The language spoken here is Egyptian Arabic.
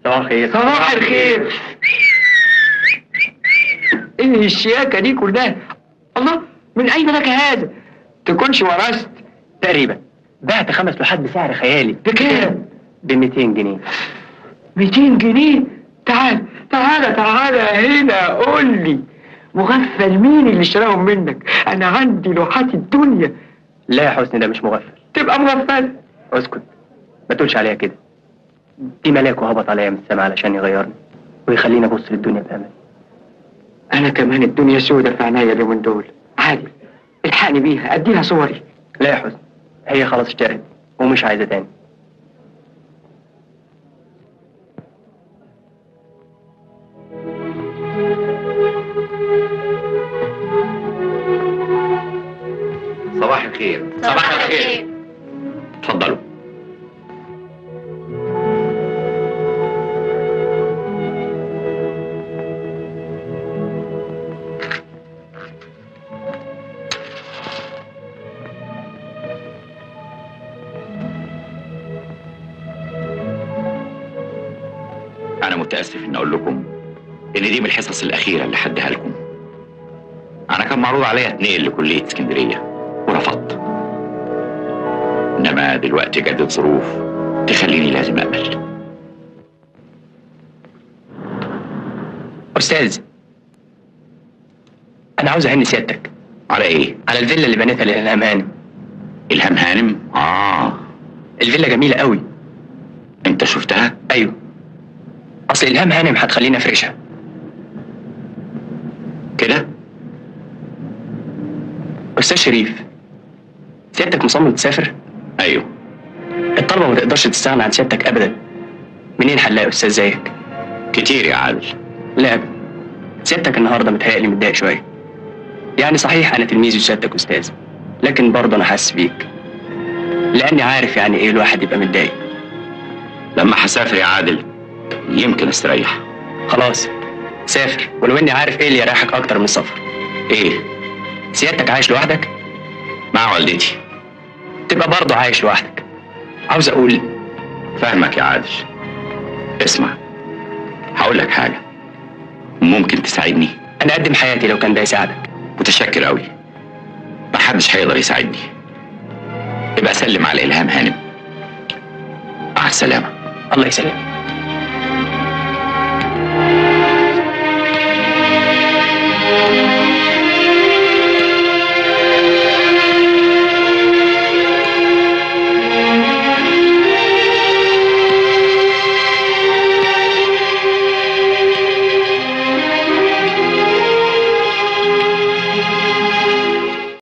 صباح الخير صباح الخير ايه الشياكة دي كلها الله من اين لك هذا تكونش ورثت تقريبا بعت خمس لوحات بسعر خيالي بكام ب 200 جنيه 200 جنيه تعال تعال تعال هنا قول لي مغفل مين اللي اشتراهم منك انا عندي لوحات الدنيا لا يا حسني ده مش مغفل تبقى مغفل اسكت ما تقولش عليها كده في ملاك وهبط عليا من السماء علشان يغيرني ويخليني ابص للدنيا بامل انا كمان الدنيا سودة في عينيا اليومين دول عادي الحقني بيها اديها صوري لا يا حسني هي خلاص اشترت ومش عايزه تاني صباح الخير صباح الخير اتفضلوا أنا متأسف إن أقول لكم إن دي من الحصص الأخيرة اللي حدها لكم. أنا كان معروض عليا اتنقل لكلية اسكندرية ورفضت. إنما دلوقتي جدت ظروف تخليني لازم أقبل. استاذ انا عاوز اهني سيادتك على إيه؟ على الفيلا اللي بنيتها للالهام هانم إلهام هانم؟ آه الفيلا جميله قوي أنت شفتها؟ ايوه اصل الهام هانم هتخليني افرشها كده؟ استاذ شريف سيادتك مصمم تسافر أيوه الطلبه ما تقدرش تستغنى عن سيادتك ابدا منين هنلاقي استاذ زيك كتير يا عادل. لا ابدا سيادتك النهارده متهيألي متضايق شويه يعني صحيح انا تلميذ وسيادتك استاذ لكن برضه انا حاسس بيك لاني عارف يعني ايه الواحد يبقى متضايق لما هسافر يا عادل يمكن استريح. خلاص سافر ولو اني عارف ايه اللي يريحك اكتر من السفر إيه؟ سيادتك عايش لوحدك مع والدتي. تبقى برضه عايش لوحدك عاوز اقول فاهمك يا عادل اسمع هقول لك حاجة ممكن تساعدني انا اقدم حياتي لو كان ده يساعدك متشكر قوي محدش هيقدر يساعدني يبقى سلم على إلهام هانم مع السلامة الله يسلمك